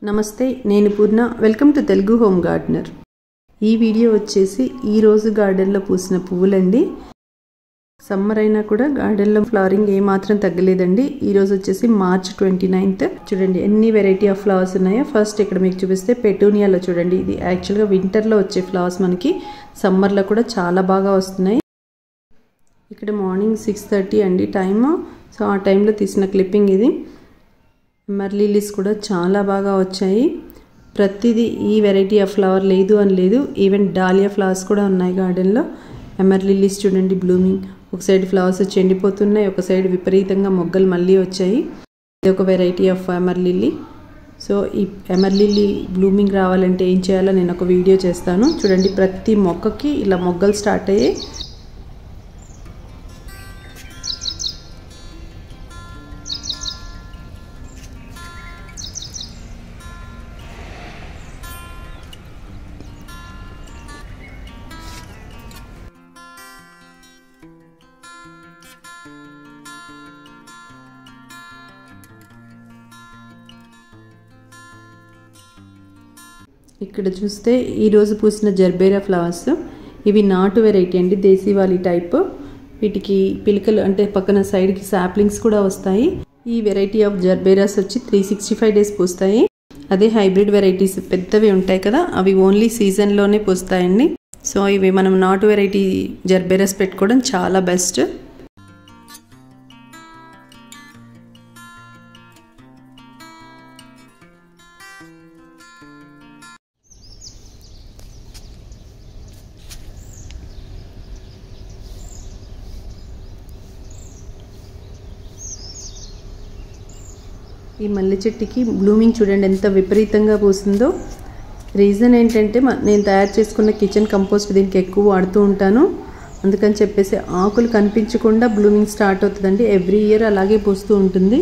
నమస్తే నేను Purna welcome to Telugu home gardener ఈ వీడియో వచ్చేసి ఈ రోజు గార్డెన్లో పూసిన పువ్వులండి సమ్మర్ అయినా కూడా గార్డెన్లో ఫ్లవరింగ్ ఏమాత్రం తగ్గలేదండి ఈ రోజు వచ్చేసి మార్చ్ ట్వంటీ నైన్త్ చూడండి ఎన్ని వెరైటీ ఆఫ్ ఫ్లవర్స్ ఉన్నాయో ఫస్ట్ ఇక్కడ మీకు చూపిస్తే పెటూనియాలో చూడండి ఇది యాక్చువల్గా వింటర్లో వచ్చే ఫ్లవర్స్ మనకి సమ్మర్లో కూడా చాలా బాగా వస్తున్నాయి ఇక్కడ మార్నింగ్ సిక్స్ థర్టీ అండి టైమ్ సో ఆ టైంలో తీసిన క్లిప్పింగ్ ఇది మర్లీలీస్ కూడా చాలా బాగా వచ్చాయి ప్రతిదీ ఈ వెరైటీ ఆఫ్ ఫ్లవర్ లేదు అని లేదు ఈవెన్ డాలియా ఫ్లవర్స్ కూడా ఉన్నాయి గార్డెన్లో ఎమర్ లిల్లీస్ చూడండి బ్లూమింగ్ ఒక సైడ్ ఫ్లవర్స్ వచ్చి ఎండిపోతున్నాయి ఒక సైడ్ విపరీతంగా మొగ్గలు మళ్ళీ వచ్చాయి ఇది ఒక variety of amaryllis so ఈ ఎమర్ లిల్లీ బ్లూమింగ్ రావాలంటే ఏం చేయాలో నేను ఒక వీడియో చేస్తాను చూడండి ప్రతి మొక్కకి ఇలా మొగ్గలు స్టార్ట్ అయ్యాయి ఇక్కడ చూస్తే ఈరోజు పూసిన జర్బేరా ఫ్లవర్స్ ఇవి నాటు వెరైటీ అండి దేశీవాలి టైప్ వీటికి పిలకలు అంటే పక్కన సైడ్కి సాప్లింగ్స్ కూడా వస్తాయి ఈ వెరైటీ ఆఫ్ జర్బేరాస్ వచ్చి త్రీ సిక్స్టీ ఫైవ్ డేస్ పూస్తాయి అదే హైబ్రిడ్ వెరైటీస్ పెద్దవి ఉంటాయి కదా అవి ఓన్లీ సీజన్లోనే పూస్తాయండి సో ఇవి మనం నాటు వెరైటీ జర్బేరాస్ పెట్టుకోవడం చాలా బెస్ట్ ఈ మల్లె చెట్టుకి బ్లూమింగ్ చూడండి ఎంత విపరీతంగా పూసిందో రీజన్ ఏంటంటే నేను తయారు చేసుకున్న కిచెన్ కంపోస్ట్ దీనికి ఎక్కువ వాడుతూ ఉంటాను అందుకని చెప్పేసి ఆకులు కనిపించకుండా బ్లూమింగ్ స్టార్ట్ అవుతుందండి ఎవ్రీ ఇయర్ అలాగే పూస్తూ ఉంటుంది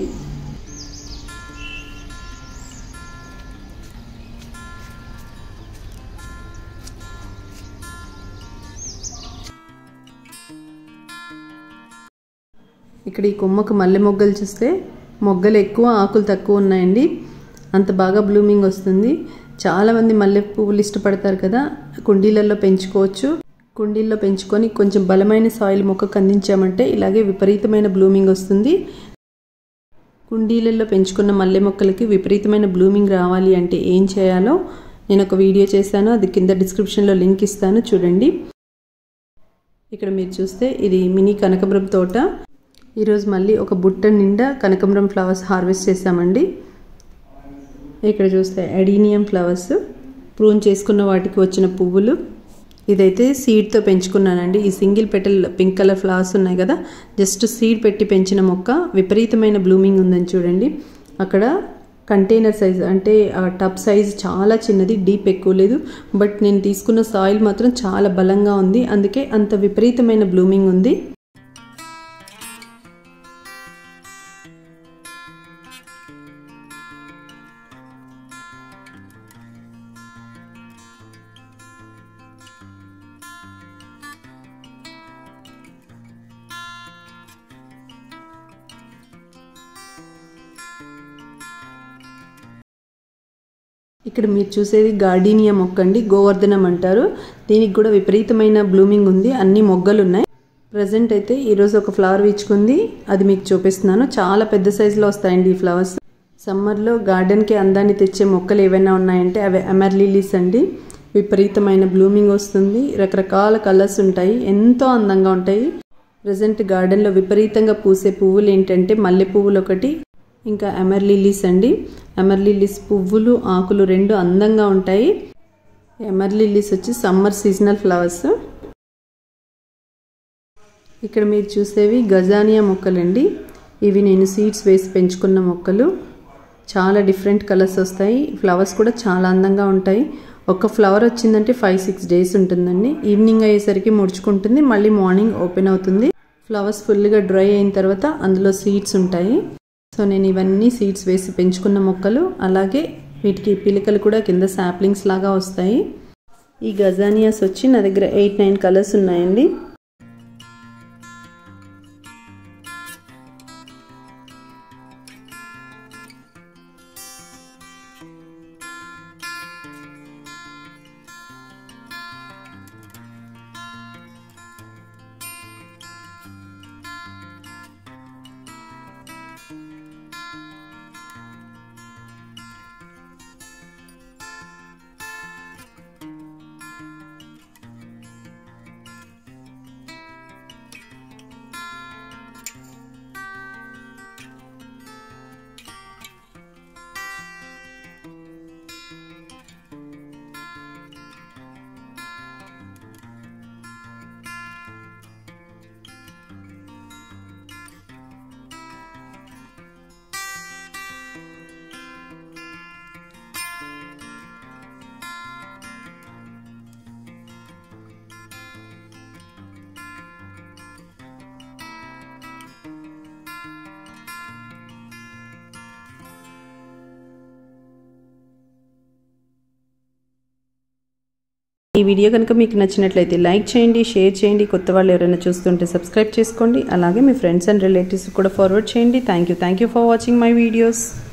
ఇక్కడ ఈ కొమ్మకు మల్లె మొగ్గలు చూస్తే మొగ్గలు ఎక్కువ ఆకులు తక్కువ ఉన్నాయండి అంత బాగా బ్లూమింగ్ వస్తుంది చాలామంది మల్లె పువ్వులు ఇష్టపడతారు కదా కుండీలలో పెంచుకోవచ్చు కుండీల్లో పెంచుకొని కొంచెం బలమైన సాయిల్ మొక్కకు అందించామంటే ఇలాగే విపరీతమైన బ్లూమింగ్ వస్తుంది కుండీలలో పెంచుకున్న మల్లె మొక్కలకి విపరీతమైన బ్లూమింగ్ రావాలి అంటే ఏం చేయాలో నేను ఒక వీడియో చేశాను అది కింద డిస్క్రిప్షన్లో లింక్ ఇస్తాను చూడండి ఇక్కడ మీరు చూస్తే ఇది మినీ కనకబరం తోట ఈరోజు మళ్ళీ ఒక బుట్ట నిండా కనకంబరం ఫ్లవర్స్ హార్వెస్ట్ చేసామండి ఇక్కడ చూస్తే అడీనియం ఫ్లవర్స్ ప్రూన్ చేసుకున్న వాటికి వచ్చిన పువ్వులు ఇదైతే సీడ్తో పెంచుకున్నానండి ఈ single petal pink colour flowers ఉన్నాయి కదా జస్ట్ సీడ్ పెట్టి పెంచిన మొక్క విపరీతమైన బ్లూమింగ్ ఉందని చూడండి అక్కడ కంటైనర్ సైజ్ అంటే ఆ టబ్ సైజ్ చాలా చిన్నది డీప్ ఎక్కువ లేదు బట్ నేను తీసుకున్న సాయిల్ మాత్రం చాలా బలంగా ఉంది అందుకే అంత విపరీతమైన బ్లూమింగ్ ఉంది ఇక్కడ మీరు చూసేది గార్డీనియా మొక్క అండి గోవర్ధనం అంటారు దీనికి కూడా విపరీతమైన బ్లూమింగ్ ఉంది అన్ని మొగ్గలు ఉన్నాయి ప్రజెంట్ అయితే ఈరోజు ఒక ఫ్లవర్ వీచుకుంది అది మీకు చూపిస్తున్నాను చాలా పెద్ద సైజులో వస్తాయండి ఈ ఫ్లవర్స్ సమ్మర్లో గార్డెన్కి అందాన్ని తెచ్చే మొక్కలు ఏవైనా ఉన్నాయంటే అవి ఎమర్ లిలీస్ అండి విపరీతమైన బ్లూమింగ్ వస్తుంది రకరకాల కలర్స్ ఉంటాయి ఎంతో అందంగా ఉంటాయి ప్రజెంట్ గార్డెన్లో విపరీతంగా పూసే పువ్వులు ఏంటంటే మల్లె పువ్వులు ఒకటి ఇంకా ఎమర్ లిల్లీస్ అండి ఎమర్ లిల్లీస్ పువ్వులు ఆకులు రెండు అందంగా ఉంటాయి ఎమర్ లిల్లీస్ వచ్చి సమ్మర్ సీజనల్ ఫ్లవర్స్ ఇక్కడ మీరు చూసేవి గజానియా మొక్కలండి ఇవి నేను సీడ్స్ వేసి పెంచుకున్న మొక్కలు చాలా డిఫరెంట్ కలర్స్ వస్తాయి ఫ్లవర్స్ కూడా చాలా అందంగా ఉంటాయి ఒక ఫ్లవర్ వచ్చిందంటే ఫైవ్ సిక్స్ డేస్ ఉంటుందండి ఈవినింగ్ అయ్యేసరికి ముడుచుకుంటుంది మళ్ళీ మార్నింగ్ ఓపెన్ అవుతుంది ఫ్లవర్స్ ఫుల్గా డ్రై అయిన తర్వాత అందులో సీడ్స్ ఉంటాయి సో నేను ఇవన్నీ సీడ్స్ వేసి పెంచుకున్న మొక్కలు అలాగే వీటికి పిలికలు కూడా కింద సాప్లింగ్స్ లాగా వస్తాయి ఈ గజానియాస్ వచ్చి నా దగ్గర ఎయిట్ నైన్ కలర్స్ ఉన్నాయండి ఈ వీడియో కనుక మీకు నచ్చినట్లయితే లైక్ చేయండి షేర్ చేయండి కొత్త వాళ్ళు ఎవరైనా చూస్తుంటే సబ్స్క్రైబ్ చేసుకోండి అలాగే మీ ఫ్రెండ్స్ అండ్ రిలేటివ్స్ కూడా ఫార్వర్డ్ చేయండి thank you thank you for watching my videos